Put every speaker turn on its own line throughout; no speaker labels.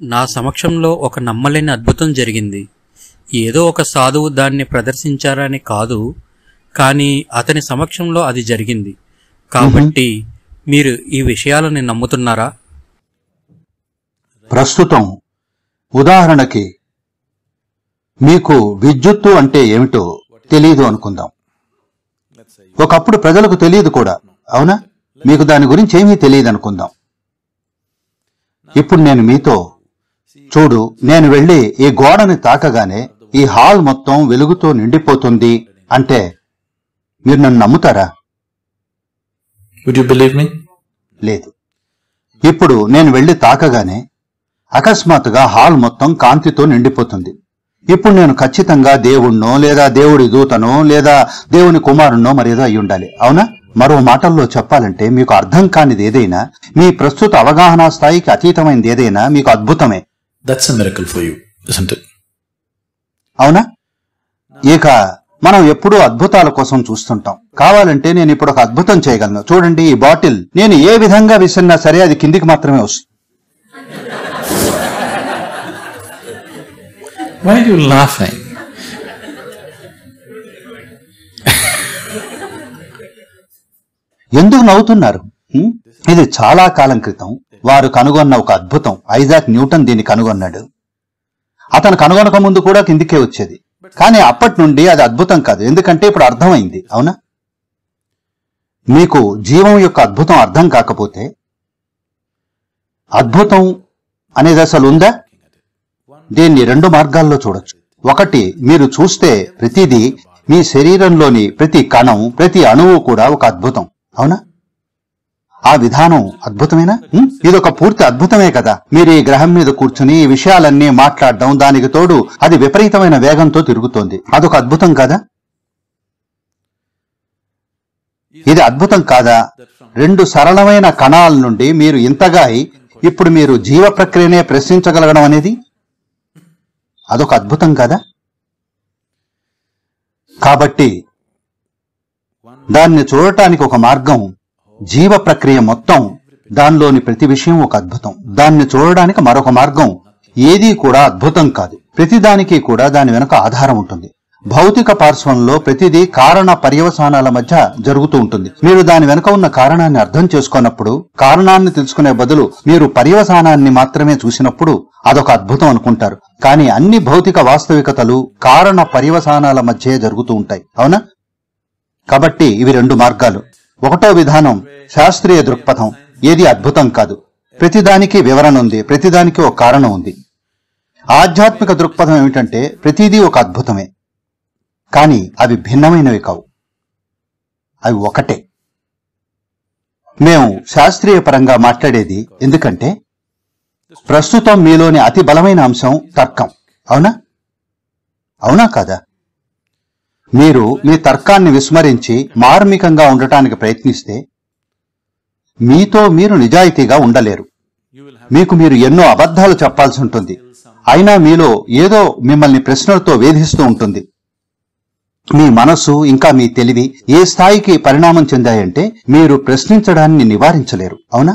నా సమక్షంలో ఒక నమ్మలేని అద్భుతం జరిగింది ఏదో ఒక సాధువు దాన్ని ప్రదర్శించారని కాదు కానీ అతని సమక్షంలో అది జరిగింది కాబట్టి మీరు ఈ విషయాలని నమ్ముతున్నారా
ప్రస్తుతం ఉదాహరణకి మీకు విద్యుత్తు అంటే ఏమిటో తెలియదు అనుకుందాం ఒకప్పుడు ప్రజలకు తెలియదు కూడా అవునా మీకు దాని గురించి ఏమీ తెలియదు అనుకుందాం ఇప్పుడు నేను మీతో చూడు నేను వెళ్ళి ఈ గోడని తాకగానే ఈ హాల్ మొత్తం వెలుగుతో నిండిపోతుంది అంటే మీరు నన్ను నమ్ముతారా
Would you believe me?
లేదు ఇప్పుడు నేను వెళ్లి తాకగానే అకస్మాత్తుగా హాల్ మొత్తం కాంతితో నిండిపోతుంది ఇప్పుడు నేను ఖచ్చితంగా దేవుణ్ణో లేదా దేవుడి దూతనో లేదా దేవుని కుమారుణ్ణో మరేదో అయి ఉండాలి అవునా మరో మాటల్లో చెప్పాలంటే మీకు అర్థం కానిది ఏదైనా మీ ప్రస్తుత అవగాహన స్థాయికి అతీతమైనది ఏదైనా మీకు అద్భుతమే
That's a miracle for you, isn't it?
అవునా ఇక మనం ఎప్పుడూ అద్భుతాల కోసం చూస్తుంటాం కావాలంటే నేను ఇప్పుడు ఒక అద్భుతం చేయగలను చూడండి ఈ బాటిల్ నేను ఏ విధంగా విసిరినా సరే అది కిందికి మాత్రమే వస్తుంది
Why are you laughing?
ఎందుకు నవ్వుతున్నారు హ్మ్? ఇది చాలా కాలం క్రితం వారు కనుగొన్న ఒక అద్భుతం ఐజాక్ న్యూటన్ దీన్ని కనుగొన్నాడు అతను కనుగొనక ముందు కూడా కిందికే వచ్చేది కానీ అప్పటి నుండి అది అద్భుతం కాదు ఎందుకంటే ఇప్పుడు అర్థమైంది అవునా మీకు జీవం యొక్క అద్భుతం అర్థం కాకపోతే అద్భుతం అనేది అసలు ఉందా దీన్ని రెండు మార్గాల్లో చూడొచ్చు ఒకటి మీరు చూస్తే ప్రతిదీ మీ శరీరంలోని ప్రతి కణం ప్రతి అణువు కూడా ఒక అద్భుతం అవునా ఆ విధానం అద్భుతమేనా ఉం? ఇదొక పూర్తి అద్భుతమే కదా మీరు ఈ గ్రహం మీద కూర్చుని ఈ విషయాలన్నీ మాట్లాడడం దానికి తోడు అది విపరీతమైన వేగంతో తిరుగుతోంది అదొక అద్భుతం కాదా ఇది అద్భుతం కాదా రెండు సరళమైన కణాల నుండి మీరు ఇంతగా అయి ఇప్పుడు మీరు జీవ ప్రక్రియనే ప్రశ్నించగలగడం అనేది అదొక అద్భుతం కాదా కాబట్టి దాన్ని చూడటానికి ఒక మార్గం జీవ ప్రక్రియ మొత్తం దానిలోని ప్రతి విషయం ఒక అద్భుతం దాన్ని చూడడానికి మరొక మార్గం ఏదీ కూడా అద్భుతం కాదు ప్రతిదానికి కూడా దాని వెనుక ఆధారం ఉంటుంది భౌతిక పార్శ్వంలో ప్రతిదీ కారణ పర్యవసానాల మధ్య జరుగుతూ ఉంటుంది మీరు దాని వెనుక ఉన్న కారణాన్ని అర్థం చేసుకున్నప్పుడు కారణాన్ని తెలుసుకునే బదులు మీరు పర్యవసానాన్ని మాత్రమే చూసినప్పుడు అదొక అద్భుతం అనుకుంటారు కానీ అన్ని భౌతిక వాస్తవికతలు కారణ పర్యవసానాల మధ్య జరుగుతూ ఉంటాయి అవునా కాబట్టి ఇవి రెండు మార్గాలు ఒకటో విధానం శాస్త్రీయ దృక్పథం ఏది అద్భుతం కాదు ప్రతిదానికి వివరణ ఉంది ప్రతిదానికి ఒక కారణం ఉంది ఆధ్యాత్మిక దృక్పథం ఏమిటంటే ప్రతిదీ ఒక అద్భుతమే కానీ అవి భిన్నమైనవి కావు అవి ఒకటే మేము శాస్త్రీయ పరంగా మాట్లాడేది ఎందుకంటే ప్రస్తుతం మీలోని అతి బలమైన అంశం తర్కం అవునా అవునా కాదా మీరు మీ తర్కాన్ని విస్మరించి మార్మికంగా ఉండటానికి ప్రయత్నిస్తే మీతో మీరు నిజాయితీగా ఉండలేరు మీకు మీరు ఎన్నో అబద్ధాలు చెప్పాల్సి ఉంటుంది అయినా మీలో ఏదో మిమ్మల్ని ప్రశ్నలతో వేధిస్తూ ఉంటుంది మీ మనసు ఇంకా మీ తెలివి ఏ స్థాయికి పరిణామం చెందాయంటే మీరు ప్రశ్నించడాన్ని నివారించలేరు అవునా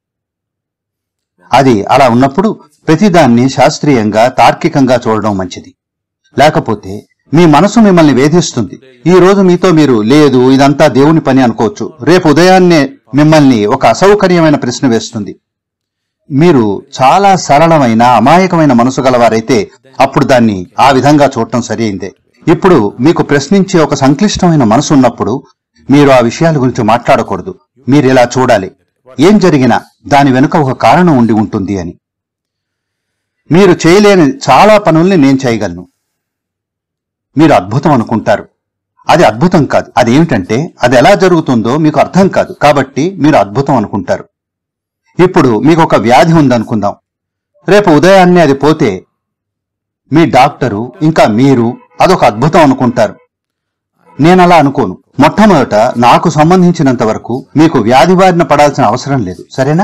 అది అలా ఉన్నప్పుడు ప్రతిదాన్ని శాస్త్రీయంగా తార్కికంగా చూడడం మంచిది లేకపోతే మీ మనసు మిమ్మల్ని వేధిస్తుంది ఈ రోజు మీతో మీరు లేదు ఇదంతా దేవుని పని అనుకోవచ్చు రేపు ఉదయాన్నే మిమ్మల్ని ఒక అసౌకర్యమైన ప్రశ్న వేస్తుంది మీరు చాలా సరళమైన అమాయకమైన మనసు గలవారైతే అప్పుడు దాన్ని ఆ విధంగా చూడటం సరైందే ఇప్పుడు మీకు ప్రశ్నించే ఒక సంక్లిష్టమైన మనసు ఉన్నప్పుడు మీరు ఆ విషయాల గురించి మాట్లాడకూడదు మీరు ఇలా చూడాలి ఏం జరిగినా దాని వెనుక ఒక కారణం ఉండి ఉంటుంది అని మీరు చేయలేని చాలా పనుల్ని నేను చేయగలను మీరు అద్భుతం అనుకుంటారు అది అద్భుతం కాదు అదేమిటంటే అది ఎలా జరుగుతుందో మీకు అర్థం కాదు కాబట్టి మీరు అద్భుతం అనుకుంటారు ఇప్పుడు మీకు ఒక వ్యాధి ఉందనుకుందాం రేపు ఉదయాన్నే అది పోతే మీ డాక్టరు ఇంకా మీరు అదొక అద్భుతం అనుకుంటారు నేను అలా అనుకోను మొట్టమొదట నాకు సంబంధించినంత వరకు మీకు వ్యాధి బారిన పడాల్సిన అవసరం లేదు సరేనా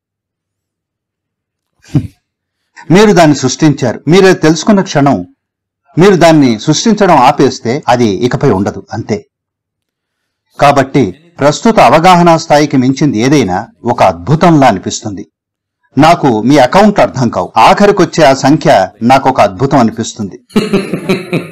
మీరు దాన్ని సృష్టించారు మీరు అది తెలుసుకున్న క్షణం మీరు దాన్ని సృష్టించడం ఆపేస్తే అది ఇకపై ఉండదు అంతే కాబట్టి ప్రస్తుత అవగాహన స్థాయికి మించింది ఏదైనా ఒక అద్భుతంలా అనిపిస్తుంది నాకు మీ అకౌంట్ అర్థం కావు ఆఖరికొచ్చే ఆ సంఖ్య నాకు ఒక అద్భుతం అనిపిస్తుంది